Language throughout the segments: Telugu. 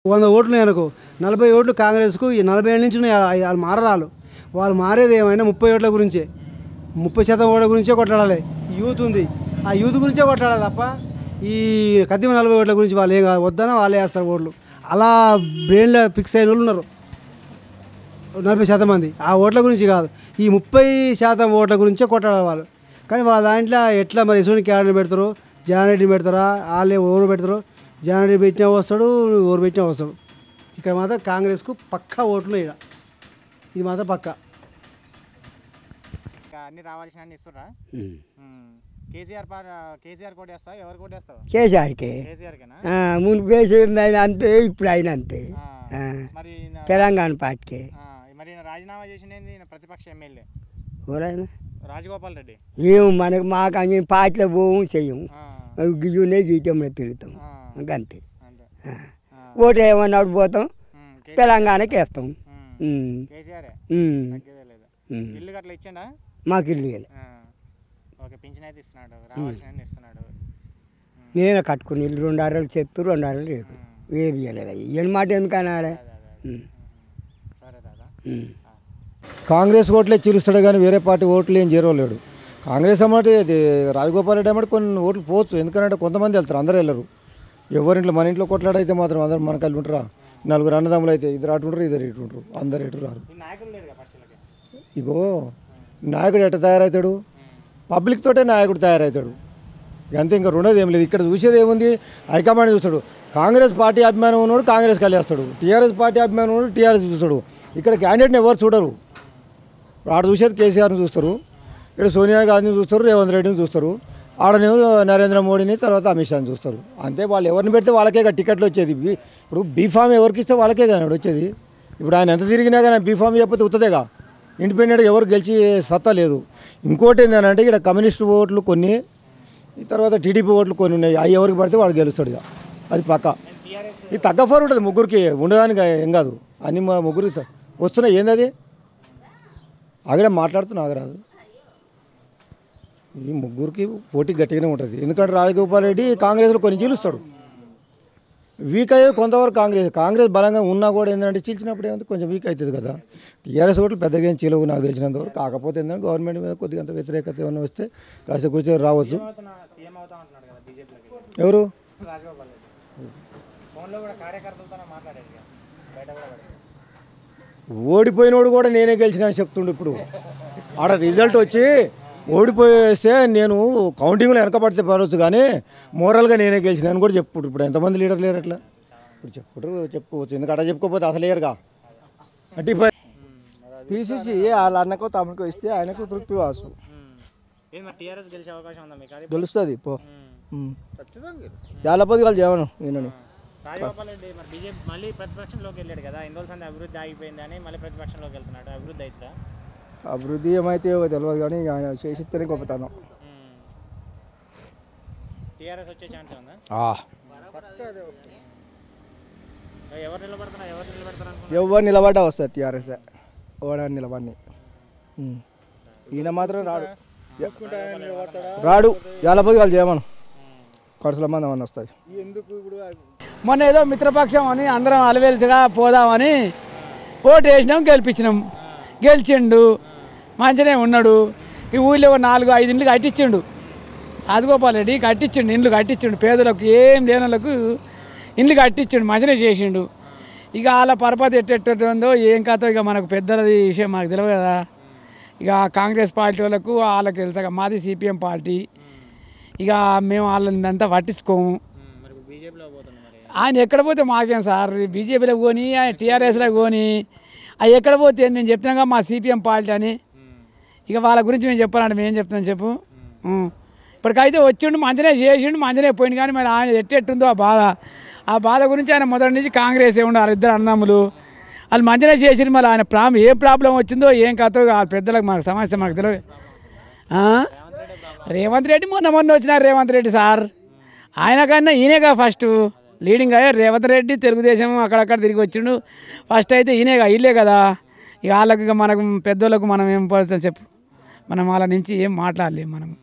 వంద ఓట్లు అనుకో నలభై ఓట్లు కాంగ్రెస్కు ఈ నలభై ఏళ్ళ నుంచి ఉన్నాయి. ఆ- వాళ్ళు మారరాలు వాళ్ళు మారేది ఏమైనా ముప్పై ఓట్ల గురించే ముప్పై శాతం ఓట్ల గురించే కొట్లాడాలి యూత్ ఉంది ఆ యూత్ గురించే కొట్లాడాలి తప్ప ఈ కదిమ నలభై ఓట్ల గురించి వాళ్ళు ఏం కాదు వద్దన వాళ్ళే వేస్తారు ఓట్లు అలా బ్రెయిన్లో ఫిక్స్ అయిన వాళ్ళు ఉన్నారు నలభై శాతం మంది ఆ ఓట్ల గురించి కాదు ఈ ముప్పై శాతం ఓట్ల గురించే కొట్టాలి వాళ్ళు కానీ వాళ్ళ దాంట్లో ఎట్లా మరి యశ్వంత్ క్యాడర్ పెడతారు జానరెడ్డి పెడతారా వాళ్ళే ఓరు పెడతారు జానరెడ్డి పెట్టినా వస్తాడు ఓరు పెట్టినా వస్తాడు ఇక్కడ మాత్రం కాంగ్రెస్కు పక్కా ఓట్లు ఇక్కడ ఇది మాత్రం పక్కా ఇంకా అన్ని రావాల్సిన అన్ని ఇస్తురా కేసీఆర్ పార్ కేసీఆర్ కోట్ వేస్తావు ఎవరు కోట్ వేస్తావు కేసీఆర్కి కేసీఆర్కేనా ఆ, మునుపు వేసింది ఆయన అంతే ఇప్పుడు ఆయన అంతే ఆ, ఆ, మరి ఈయన- తెలంగాణ పార్టీకి ఆ, మరి ఈయన రాజీనామా చేసిండేంది ఈయన ప్రతిపక్ష ఎమ్మెల్యే ఎవరైనా రాజగోపాల్ రెడ్డి ఏం మనకు మాకు అని పార్టీలో పోము చెయ్యము ఆ, గిజునే గీటంలో తిరుగుతాం ఆ, అంతే అంతే ఆ. ఆ, ఓటు ఏమన్నాడు పోతాం ఉమ్, కే- తెలంగాణకి వేస్తాం ఉమ్, ఉమ్, కేసీఆరే ఉమ్, తగ్గేదే లేదు ఉమ్. ఇల్లు గట్ల ఇచ్చిండా మాకు ఇల్లు ఇవ్వలే. ఆ, ఓకే పింఛన్ అయితే ఇస్తున్నాడు రావాల్సిన అన్ని ఇస్తున్నాడు నేనే కట్టుకుని ఇల్లు రెండు అరలు చెప్తూ రెండు అరలు రేపు ఏది ఇవ్వలేదు ఇయ్యని మాట ఎందుకు అనాలి అదే అదే ఉమ్, సరే దాదా ఉమ్. కాంగ్రెస్ ఓట్లే చిరుస్తాడు కానీ వేరే పార్టీ ఓట్లు ఏం చేరవలేడు కాంగ్రెస్ అన్నమాట ఇది రాజగోపాల్ రెడ్డి అన్నమాట కొన్ని ఓట్లు పోవచ్చు ఎందుకంటే కొంతమంది వెళ్తారు అందరూ వెళ్ళరు ఎవరింట్లో మన ఇంట్లో కొట్లాడైతే మాత్రం అందరూ మన కలిసి ఉంటారా నలుగురు అన్నదమ్ములు అయితే ఇద్దరు అటు ఉంటారు ఇద్దరు ఇటు ఉంటారు అందరు ఇటు రారు ఈ నాయకులు లేడుగా ఫస్ట్ వీళ్ళకి ఇగో నాయకుడు ఎట్ట తయారవుతాడు పబ్లిక్ తోటే నాయకుడు తయారవుతాడు ఇక అంతే ఇంకా రెండోది ఏం లేదు ఇక్కడ చూసేది ఏముంది హైకమాండ్ చూస్తాడు కాంగ్రెస్ పార్టీ అభిమానం ఉన్నాడు కాంగ్రెస్ కలిగేస్తాడు టీఆర్ఎస్ పార్టీ అభిమానం ఉన్నాడు టీఆర్ఎస్ చూస్తాడు ఇక్కడ క్యాండిడేట్ని ఎవరు చూడరు ఆడ చూసేది కేసీఆర్ని చూస్తారు ఇక్కడ సోనియా గాంధీని చూస్తారు రేవంత్ రెడ్డిని చూస్తారు ఆడనేమో నరేంద్ర మోడీని తర్వాత అమిత్ షాని చూస్తారు అంతే వాళ్ళు ఎవరిని పెడితే వాళ్ళకే కదా టికెట్లు వచ్చేది బీ- ఇప్పుడు బీఫామ్ ఎవరికి ఇస్తే వాళ్ళకే కానీ వచ్చేది ఇప్పుడు ఆయన ఎంత తిరిగినా కానీ బీఫామ్ చెప్పితే ఉత్తదేగా ఇండిపెండెంట్గా ఎవరు గెలిచి సత్తా లేదు ఇంకోటి ఏంటంటే ఇక్కడ కమ్యూనిస్ట్ ఓట్లు కొన్ని ఈ తర్వాత టీడీపీ ఓట్లు కొన్ని ఉన్నాయి అవి ఎవరికి పడితే వాడు గెలుస్తాడు ఇక అది పక్క ఇది తగ్గ ఫోర్ ఉంటుంది ముగ్గురికి ఉండడానికి ఏం కాదు అన్ని మా ముగ్గురికి త- వస్తున్నాయి ఏంది అది ఆగడే మాట్లాడుతున్నా ఆగరాదు ఈ ముగ్గురికి పోటీ గట్టిగానే ఉంటుంది ఎందుకంటే రాజగోపాల్ రెడ్డి కాంగ్రెస్లో కొన్ని చీలుస్తాడు వీక్ అయ్యేది కొంతవరకు కాంగ్రెస్ కాంగ్రెస్ బలంగా ఉన్నా కూడా ఏంటంటే చీల్చినప్పుడు ఏమంటే కొంచెం వీక్ అవుతుంది కదా టీఆర్ఎస్ ఓట్లు పెద్దగా ఏం చీలవు నాకు తెలిసినంత వరకు కాకపోతే ఏంటంటే గవర్నమెంట్ మీద కొద్దిగా అంత వ్యతిరేకత ఏమైనా వస్తే కాస్త కూర్చొని రావచ్చు అవుతున్నా సీఎం అవుతా ఉంటున్నాడు కదా బీజేపీలోకి ఎవరు రాజగోపాల్ రెడ్డి ఫోన్లో కూడా కార్యకర్తలతో మాట్లాడాడు ఇక బయట కూడా పడి ఓడిపోయినోడు కూడా నేనే గెలిచిన అని చెప్తుండు ఇప్పుడు ఆడ రిజల్ట్ వచ్చి ఓడిపోయేస్తే నేను కౌంటింగ్లో వెనకబడితే పడవచ్చు కానీ మోరల్గా నేనే గెలిచిన అని కూడా చెప్పుడు ఇప్పుడు ఎంతమంది లీడర్ లేరు అట్లా ఇప్పుడు చెప్పుకుంటారు చెప్పుకోవచ్చు ఎందుకంటే అట్లా చెప్పుకోకపోతే అసలు లేరుగా అంటే ఇప్పుడు పీసీసీ వాళ్ళ అన్నకో తమ్ముడికో ఇస్తే ఆయనకు తృప్తి వాసు ఏది మరి టీఆర్ఎస్ గెలిచే అవకాశం ఉందా మీకు అది గెలుస్తుంది పో యాలపతి వాళ్ళు చేయమను ఈయనని రాజగోపాల్ రెడ్డి మరి బీజేపీ మళ్ళీ ప్రతిపక్షంలోకి వెళ్ళాడు కదా ఇన్ని రోజులు సంది అభివృద్ధి ఆగిపోయిందని మళ్ళీ ప్రతిపక్షంలోకి వెళ్తున్నాడు అభివృద్ధి అవుతుందా అభివృద్ధి ఏమైతే తెలియదు కానీ ఇక ఆయన చేసిస్తేనే గొప్పతనం టీఆర్ఎస్ వచ్చే ఛాన్స్ ఉందా ఆ. ఎవరు నిలబడుతున్నారు ఎవరు నిలబడతారు అనుకుంటున్నారు ఎవరు నిలబడ్డా వస్తారు టీఆర్ఎస్ ఎవడ నిలబడి ఈయన మాత్రం రాడు రాడు యాలపతి వాళ్ళు చేయమను కడుసుల మంది అవన్నీ వస్తాయి మొన్న ఏదో మిత్రపక్షం అని అందరం అలవేలుగా పోదామని ఓటు వేసినాం గెలిపించినాం గెలిచిండు మంచిగానే ఉన్నాడు ఈ ఊళ్ళో ఒక నాలుగు ఐదు ఇండ్లు కట్టించిండు రాజగోపాల్ రెడ్డి కట్టించిండు ఇండ్లు కట్టించిండు పేదలకు ఏం లేని వాళ్ళకు ఇండ్లు కట్టించిండు మంచిగానే చేసిండు ఇక వాళ్ళ పరపతి ఎట్టెట్టుందో ఏం కథ ఇక మనకు పెద్దలది విషయం మనకు తెలియదు కదా ఇక కాంగ్రెస్ పార్టీ వాళ్ళకు వాళ్ళకి తెలుసా మాది సిపిఎం పార్టీ ఇక మేము వాళ్ళని అంతా పట్టించుకోము మరి ఇప్పుడు బీజేపీలో పోతుంది మరి ఆయన ఎక్కడ పోతే మాకేం సార్ బీజేపీలో పోని ఆయన టీఆర్ఎస్లో పోని అవి ఎక్కడ పోతే మేము చెప్తున్నాగా మా సిపిఎం పార్టీ అని ఇక వాళ్ళ గురించి మేము చెప్పాలంటే మేము ఏం చెప్తున్నాం చెప్పు ఉం. ఇప్పటికైతే వచ్చిండు మంచిగా చేసిండు మంచిగా పోయిండు కానీ మరి ఆయన ఎట్టెట్టుందో ఆ బాధ ఆ బాధ గురించి ఆయన మొదటి నుంచి కాంగ్రెస్ ఏ ఉండాలి ఇద్దరు అన్నదమ్ములు వాళ్ళు మంచిగా చేసిండు మళ్ళీ ఆయన ప్రాబ్లం ఏం ప్రాబ్లం వచ్చిందో ఏం కథో ఆ పెద్దలకు మనకు సమస్య మనకు తెలియదు ఆ? రేవంత్ రెడ్డి మొన్న మొన్న వచ్చినారు రేవంత్ రెడ్డి సార్ ఆయన కన్నా ఈయనేగా ఫస్ట్ లీడింగ్ అయ్యా రేవంత్ రెడ్డి తెలుగుదేశం అక్కడక్కడ తిరిగి వచ్చిండు ఫస్ట్ అయితే ఈయనేగా వీళ్ళే కదా ఇక వాళ్ళకి ఇక మనకు పెద్దోళ్ళకు మనం ఏం పడుతుంది చెప్పు మనం వాళ్ళ నుంచి ఏం మాట్లాడలేము మనం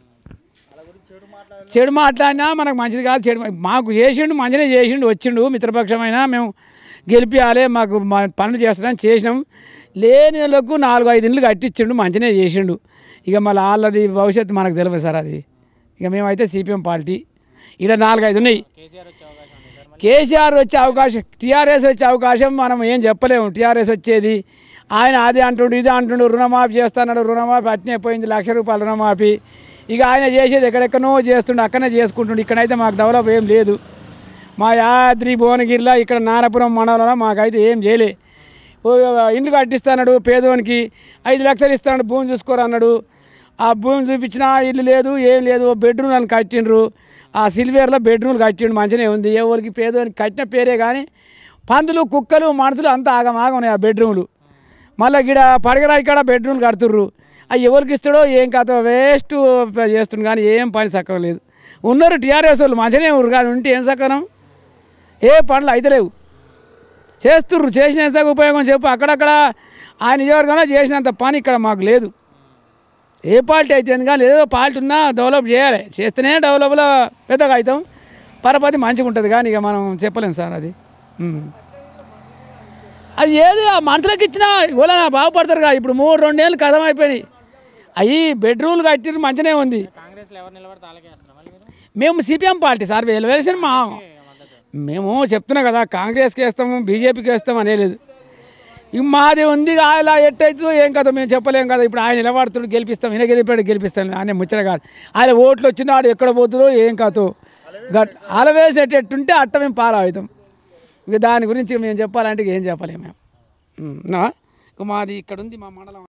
చెడు మాట్లాడినా మనకు మంచిది కాదు చెడు మాకు చేసిండు మంచిగా చేసిండు వచ్చిండు మిత్రపక్షమైనా మేము గెలిపించాలి మాకు మా పనులు చేస్తున్నాం చేసినాం లేని వాళ్ళకు నాలుగు ఐదు ఇండ్లు కట్టించిండు మంచిగానే చేసిండు ఇక మళ్ళీ వాళ్ళది భవిష్యత్తు మనకు తెలియదు సార్ అది ఇక మేమైతే సిపిఎం పార్టీ ఇక్కడ నాలుగు ఐదు ఉన్నాయి కేసీఆర్ వచ్చే అవకాశం ఉంది సార్ మళ్ళీ కేసీఆర్ వచ్చే అవకాశం టీఆర్ఎస్ వచ్చే అవకాశం మనం ఏం చెప్పలేము టీఆర్ఎస్ వచ్చేది ఆయన అది అంటుండు ఇది అంటుండు రుణమాఫీ చేస్తున్నాడు రుణమాఫీ అట్నే పోయింది లక్ష రూపాయల రుణమాఫీ ఇక ఆయన చేసేది ఎక్కడెక్కడో చేస్తుండు అక్కడనే చేసుకుంటుండు ఇక్కడైతే మాకు డెవలప్ ఏం లేదు మా యాద్రి భువనగిరిలో ఇక్కడ నారపురం మండలంలో మాకైతే ఏం చేయలే ఓ ఇండ్లు కట్టిస్తాడు పేదోనికి ఐదు లక్షలు ఇస్తాడు భూమి చూసుకోరన్నాడు ఆ భూమి చూపించినా ఇల్లు లేదు ఏం లేదు ఓ బెడ్రూమ్ అని కట్టిండ్రు ఆ సిల్వేర్లో బెడ్రూమ్లు కట్టిండు మంచిగానే ఉంది ఎవరికి పేదోనికి కట్టిన పేరే కానీ పందులు కుక్కలు మనుషులు అంతా ఆగం ఆగం ఉన్నాయి ఆ బెడ్రూమ్లు మళ్ళీ గిడ పడగరాయి కాడ బెడ్రూమ్లు కడుతుర్రు అవి ఎవరికి ఇస్తాడో ఏం కథ వేస్ట్ చేస్తుండు కానీ ఏం పని సక్కం లేదు ఉన్నారు టీఆర్ఎస్ వాళ్ళు మంచిగానే ఉన్నారు కానీ ఉంటే ఏం సక్కనం ఏ పనులు అయితే లేవు చేస్తుర్రు చేసినంత ఉపయోగం చెప్పు అక్కడక్కడ ఆ నియోజకవర్గంలో చేసినంత పని ఇక్కడ మాకు లేదు ఏ పార్టీ అయితే కానీ ఏదో పార్టీ ఉన్నా డెవలప్ చేయాలి చేస్తేనే డెవలప్లో పెద్దగా అవుతాం పరపతి మంచిగా ఉంటుంది కానీ ఇక మనం చెప్పలేం సార్ అది ఉమ్. అది ఏది ఆ మనుషులకు ఇచ్చినా ఇవాళ బాగుపడతారు కదా ఇప్పుడు మూడు రెండేళ్ళు కథం అయిపోయినాయి అవి బెడ్రూమ్లు కట్టిరు మంచిగానే ఉంది కాంగ్రెస్లో ఎవరు నిలబడితే అలాగే వేస్తారు మళ్ళీ మీరు మేము సిపిఎం పార్టీ సార్ వీళ్ళు వేసిన మా మేము చెప్తున్నా కదా కాంగ్రెస్కి వేస్తాము బీజేపీకి వేస్తాం అనేది ఇక మాది ఉంది ఆయన ఎట్టయితుందో ఏం కదా మేము చెప్పలేం కదా ఇప్పుడు ఆయన నిలబడుతుడు గెలిపిస్తాం ఈయన గెలిపాడు గెలిపిస్తాం ఆయన ముచ్చట కాదు ఆయన ఓట్లు వచ్చినాడు ఎక్కడ పోతుందో ఏం కాదు గట్ అలవేసేటట్టుంటే అట్ట మేము పాలు అవుతాం ఇక దాని గురించి మేము చెప్పాలంటే ఇక ఏం చెప్పలేము మేము ఉమ్, నా? ఇక మాది ఇక్కడ ఉంది మా మండలం